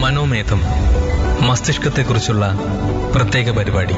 മനോമേധം മസ്തിഷ്കത്തെക്കുറിച്ചുള്ള പ്രത്യേക പരിപാടി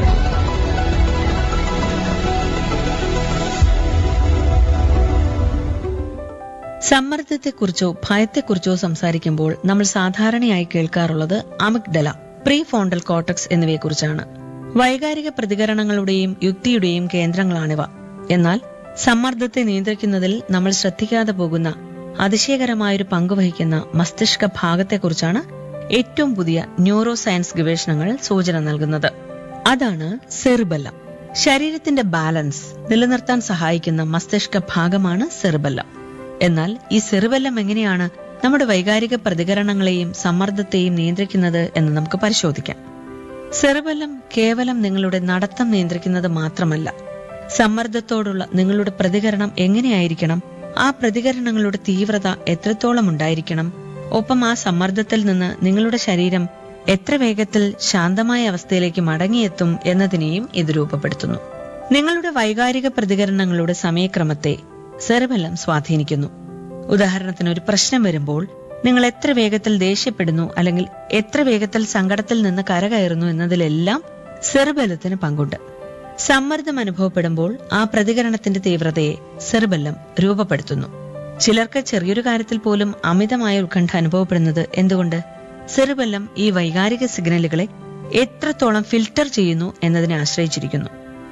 സമ്മർദ്ദത്തെക്കുറിച്ചോ ഭയത്തെക്കുറിച്ചോ സംസാരിക്കുമ്പോൾ നമ്മൾ സാധാരണയായി കേൾക്കാറുള്ളത് അമിഗ്ഡല പ്രീ ഫോണ്ടൽ കോട്ടക്സ് എന്നിവയെക്കുറിച്ചാണ് വൈകാരിക പ്രതികരണങ്ങളുടെയും യുക്തിയുടെയും കേന്ദ്രങ്ങളാണിവ എന്നാൽ സമ്മർദ്ദത്തെ നിയന്ത്രിക്കുന്നതിൽ നമ്മൾ ശ്രദ്ധിക്കാതെ പോകുന്ന അതിശയകരമായൊരു പങ്കുവഹിക്കുന്ന മസ്തിഷ്ക ഭാഗത്തെക്കുറിച്ചാണ് ഏറ്റവും പുതിയ ന്യൂറോ സയൻസ് ഗവേഷണങ്ങൾ സൂചന നൽകുന്നത് അതാണ് സെറിബല്ലം ശരീരത്തിന്റെ ബാലൻസ് നിലനിർത്താൻ സഹായിക്കുന്ന മസ്തിഷ്ക ഭാഗമാണ് സെറിബല്ലം എന്നാൽ ഈ സെറിബല്ലം എങ്ങനെയാണ് നമ്മുടെ വൈകാരിക പ്രതികരണങ്ങളെയും സമ്മർദ്ദത്തെയും നിയന്ത്രിക്കുന്നത് എന്ന് നമുക്ക് പരിശോധിക്കാം സെറിബല്ലം കേവലം നിങ്ങളുടെ നടത്തം നിയന്ത്രിക്കുന്നത് മാത്രമല്ല സമ്മർദ്ദത്തോടുള്ള നിങ്ങളുടെ പ്രതികരണം എങ്ങനെയായിരിക്കണം ആ പ്രതികരണങ്ങളുടെ തീവ്രത എത്രത്തോളം ഉണ്ടായിരിക്കണം ഒപ്പം ആ സമ്മർദ്ദത്തിൽ നിന്ന് നിങ്ങളുടെ ശരീരം എത്ര വേഗത്തിൽ ശാന്തമായ അവസ്ഥയിലേക്ക് മടങ്ങിയെത്തും എന്നതിനെയും ഇത് രൂപപ്പെടുത്തുന്നു നിങ്ങളുടെ വൈകാരിക പ്രതികരണങ്ങളുടെ സമയക്രമത്തെ സെറിബല്ലം സ്വാധീനിക്കുന്നു ഉദാഹരണത്തിന് ഒരു പ്രശ്നം വരുമ്പോൾ നിങ്ങൾ എത്ര വേഗത്തിൽ ദേഷ്യപ്പെടുന്നു അല്ലെങ്കിൽ എത്ര വേഗത്തിൽ സങ്കടത്തിൽ നിന്ന് കരകയറുന്നു എന്നതിലെല്ലാം സെറിബല്ലത്തിന് പങ്കുണ്ട് സമ്മർദ്ദം അനുഭവപ്പെടുമ്പോൾ ആ പ്രതികരണത്തിന്റെ തീവ്രതയെ സെറിബല്ലം രൂപപ്പെടുത്തുന്നു ചിലർക്ക് ചെറിയൊരു കാര്യത്തിൽ പോലും അമിതമായ ഉത്കണ്ഠ അനുഭവപ്പെടുന്നത് എന്തുകൊണ്ട് സെറിബല്ലം ഈ വൈകാരിക സിഗ്നലുകളെ എത്രത്തോളം ഫിൽട്ടർ ചെയ്യുന്നു എന്നതിനെ ആശ്രയിച്ചിരിക്കുന്നു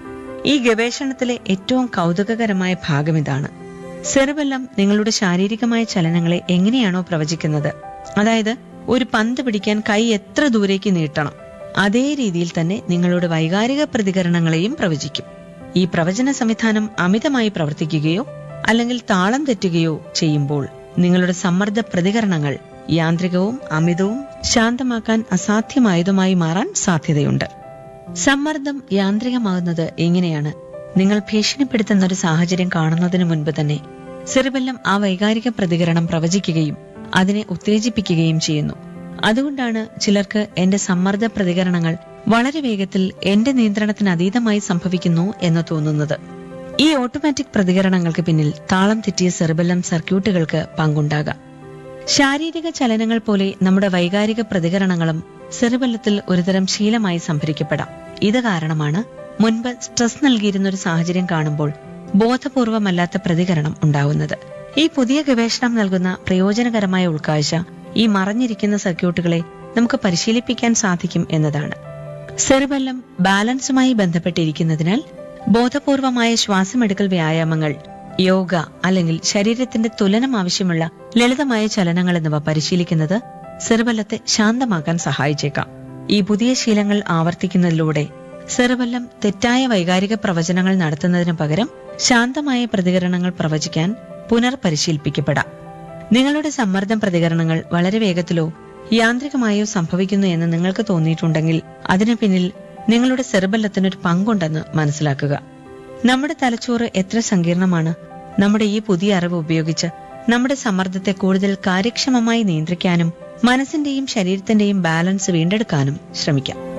ഈ ഗവേഷണത്തിലെ ഏറ്റവും കൗതുകകരമായ ഭാഗം ഇതാണ് സെറിബല്ലം നിങ്ങളുടെ ശാരീരികമായ ചലനങ്ങളെ എങ്ങനെയാണോ പ്രവചിക്കുന്നത് അതായത് ഒരു പന്ത് പിടിക്കാൻ കൈ എത്ര ദൂരേക്ക് നീട്ടണം അതേ രീതിയിൽ തന്നെ നിങ്ങളുടെ വൈകാരിക പ്രതികരണങ്ങളെയും പ്രവചിക്കും ഈ പ്രവചന സംവിധാനം അമിതമായി പ്രവർത്തിക്കുകയോ അല്ലെങ്കിൽ താളം തെറ്റുകയോ ചെയ്യുമ്പോൾ നിങ്ങളുടെ സമ്മർദ്ദ പ്രതികരണങ്ങൾ യാന്ത്രികവും അമിതവും ശാന്തമാക്കാൻ അസാധ്യമായതുമായി മാറാൻ സാധ്യതയുണ്ട് സമ്മർദ്ദം യാന്ത്രികമാകുന്നത് എങ്ങനെയാണ് നിങ്ങൾ ഭീഷണിപ്പെടുത്തുന്ന ഒരു സാഹചര്യം കാണുന്നതിന് മുൻപ് തന്നെ സെറിബെല്ലം ആ വൈകാരിക പ്രതികരണം പ്രവചിക്കുകയും അതിനെ ഉത്തേജിപ്പിക്കുകയും ചെയ്യുന്നു അതുകൊണ്ടാണ് ചിലർക്ക് എന്റെ സമ്മർദ്ദ പ്രതികരണങ്ങൾ വളരെ വേഗത്തിൽ എന്റെ നിയന്ത്രണത്തിന് അതീതമായി സംഭവിക്കുന്നു എന്ന് തോന്നുന്നത് ഈ ഓട്ടോമാറ്റിക് പ്രതികരണങ്ങൾക്ക് പിന്നിൽ താളം തെറ്റിയ സെറിബെല്ലം സർക്യൂട്ടുകൾക്ക് പങ്കുണ്ടാകാം ശാരീരിക ചലനങ്ങൾ പോലെ നമ്മുടെ വൈകാരിക പ്രതികരണങ്ങളും സെറിബെല്ലത്തിൽ ഒരുതരം ശീലമായി സംഭരിക്കപ്പെടാം ഇത് കാരണമാണ് മുൻപ് സ്ട്രെസ് നൽകിയിരുന്ന ഒരു സാഹചര്യം കാണുമ്പോൾ ബോധപൂർവമല്ലാത്ത പ്രതികരണം ഉണ്ടാകുന്നത് ഈ പുതിയ ഗവേഷണം നൽകുന്ന പ്രയോജനകരമായ ഉൾക്കാഴ്ച ഈ മറഞ്ഞിരിക്കുന്ന സർക്യൂട്ടുകളെ നമുക്ക് പരിശീലിപ്പിക്കാൻ സാധിക്കും എന്നതാണ് സെറിബെല്ലം ബാലൻസുമായി ബന്ധപ്പെട്ടിരിക്കുന്നതിനാൽ ബോധപൂർവമായ ശ്വാസമെടുക്കൽ വ്യായാമങ്ങൾ യോഗ അല്ലെങ്കിൽ ശരീരത്തിന്റെ തുലനം ആവശ്യമുള്ള ലളിതമായ ചലനങ്ങൾ എന്നിവ പരിശീലിക്കുന്നത് സെറിബല്ലത്തെ ശാന്തമാക്കാൻ സഹായിച്ചേക്കാം ഈ പുതിയ ശീലങ്ങൾ ആവർത്തിക്കുന്നതിലൂടെ സെറിബല്ലം തെറ്റായ വൈകാരിക പ്രവചനങ്ങൾ നടത്തുന്നതിന് പകരം ശാന്തമായ പ്രതികരണങ്ങൾ പ്രവചിക്കാൻ പുനർപരിശീലിപ്പിക്കപ്പെടാം നിങ്ങളുടെ സമ്മർദ്ദം പ്രതികരണങ്ങൾ വളരെ വേഗത്തിലോ യാന്ത്രികമായോ സംഭവിക്കുന്നു എന്ന് നിങ്ങൾക്ക് തോന്നിയിട്ടുണ്ടെങ്കിൽ അതിനു പിന്നിൽ നിങ്ങളുടെ സെറിബല്ലത്തിനൊരു പങ്കുണ്ടെന്ന് മനസ്സിലാക്കുക നമ്മുടെ തലച്ചോറ് എത്ര സങ്കീർണമാണ് നമ്മുടെ ഈ പുതിയ അറിവ് ഉപയോഗിച്ച് നമ്മുടെ സമ്മർദ്ദത്തെ കൂടുതൽ കാര്യക്ഷമമായി നിയന്ത്രിക്കാനും മനസ്സിന്റെയും ശരീരത്തിന്റെയും ബാലൻസ് വീണ്ടെടുക്കാനും ശ്രമിക്കാം